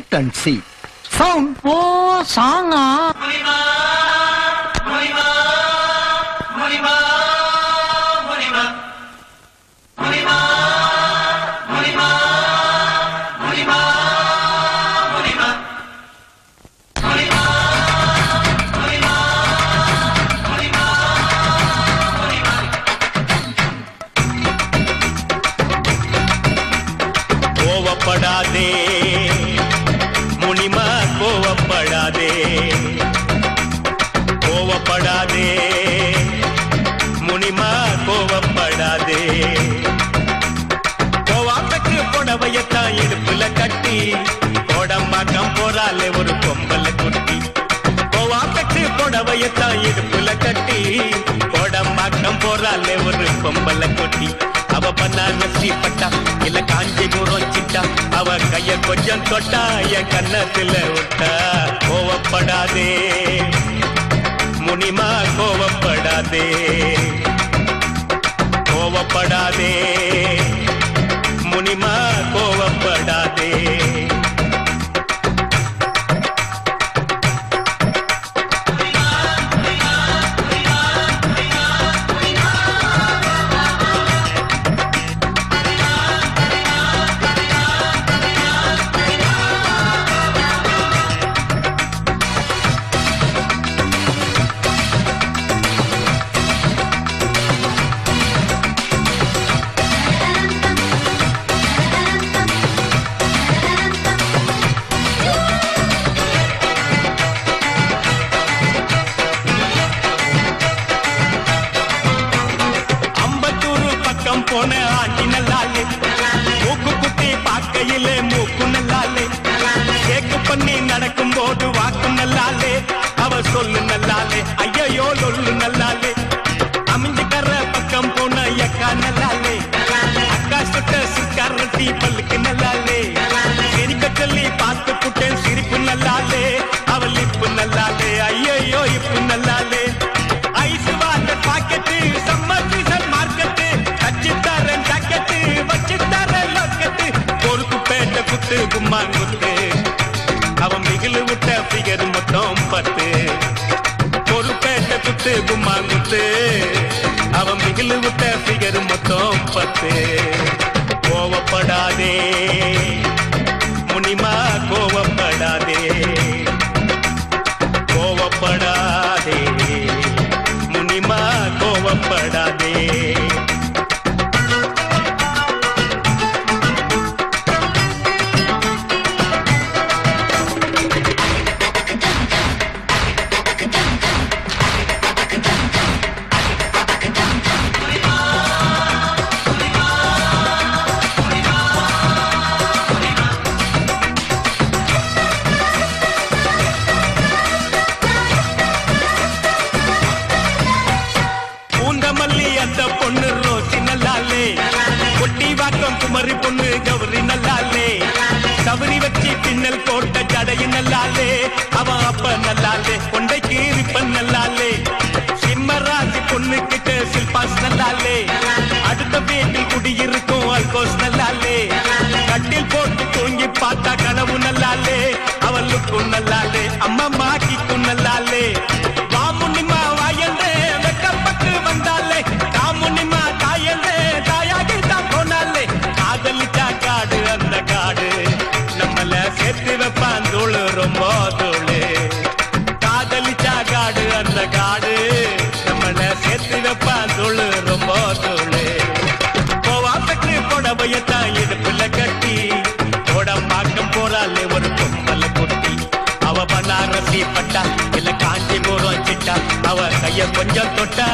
wait and see sound ஓ சாங்கா கோவப்படாதே முனிமா கோவப்படாதே கோவப்படாதே முனிமா கோவப்படாதே கோவாப்பக்கு புடவையத்தான் இடுப்புல கட்டி கோடம்பாக்கம் போறாலே ஒரு பொம்பல குட்டி கோவாப்பக்கு புடவையத்தான் இடுப்புல கட்டி கோடம்பாக்கம் போறாலே ஒரு பொம்பல குட்டி அவ பன்னாரசி பட்டா இல்ல காஞ்சிபுரம் சிட்டா அவ கைய கொஞ்சம் தொட்டா என் கன்னத்துல விட்டா கோவப்படாதே முனிமா கோவப்படாதே கோவப்படாதே முனிமா கோவப்படாதே அம்பத்தூர் பக்கம் போன ஆண்டி நல்லாலே மூக்கு குத்தி பார்க்கையிலே மூக்கு நல்லாலே கேக்கு பண்ணி நடக்கும் போது வாக்கு நல்லாலே அவ சொல்லு நல்லாலே ஐயையோ லொல்லு நல்லாலே அமைஞ்சுக்கற பக்கம் போன எக்கா நல்லாலே அக்கா சுட்ட சுக்காரட்டி பல்லுக்கு நல்லாலே சிரிக்க சொல்லி பார்த்து புட்டேன் சிரிப்பு நல்லாலே அவள் இப்பு நல்லாலே ஐயையோ இப்பு நல்லாலே ice water packet summer season market தச்சுத்தாரன் ஜாக்கெட்டு வச்சுத்தாரன் லாக்கெட்டு பொறுப்பு பேட்ட குத்து கும்மா குத்து அவன் மிகிலு விட்ட பிகர் மொத்தம் பத்து பொறுப்பேட்ட குத்து கும்மா குத்து அவன் மிகிலு விட்ட பிகர் மொத்தம் பத்து கோவப்படாதே முனிமா கோவப்படாதே கோவப்படாதே முனிமா கோவப்படாதே பூந்தமல்லி அந்த பொண்ணு ரோசி நல்லாலே கொட்டி வாக்கம் குமரி பொண்ணு கௌரி நல்லாலே கவரி வச்சு பின்னல் போட்ட ஜடையு நல்லாலே அவன் அப்ப நல்லாலே கொண்டைக்கு ரிப்பன் நல்லாலே சிம்மராசி பொண்ணு கிட்ட சில்பாஸ் நல்லாலே அடுத்த வீட்டில் குடியிருக்கும் அல்கோஸ் நல்லாலே கட்டில் போட்டு தூங்கி பார்த்தா கனவு நல்லாலே அவளுக்கும் நல்லாலே அம்மா மாக்கிக்கும் நல்லாலே வாமுனிமா வாயந்தே வெக்கப்பட்டு வந்தாலே காமுனிமா தாயந்தே தாயாகி தான் போனாலே காதலிச்சா காடு அந்த காடு நம்மள சேர்த்து வைப்பான் தோளு ரொம்ப தோளு காதலிச்சா காடு அந்த காடு நம்மள சேர்த்து வைப்பான் தோளு ரொம்ப தோளு கோவாப்பட்டு புடவையத்தான் இடுப்புல கட்டி கோடம்பாக்கம் போறாலே ஒரு பொம்மல குட்டி அவ பனாரசி பட்டா இல்ல காஞ்சிபுரம் சிட்டா அவ கைய கொஞ்சம் தொட்டா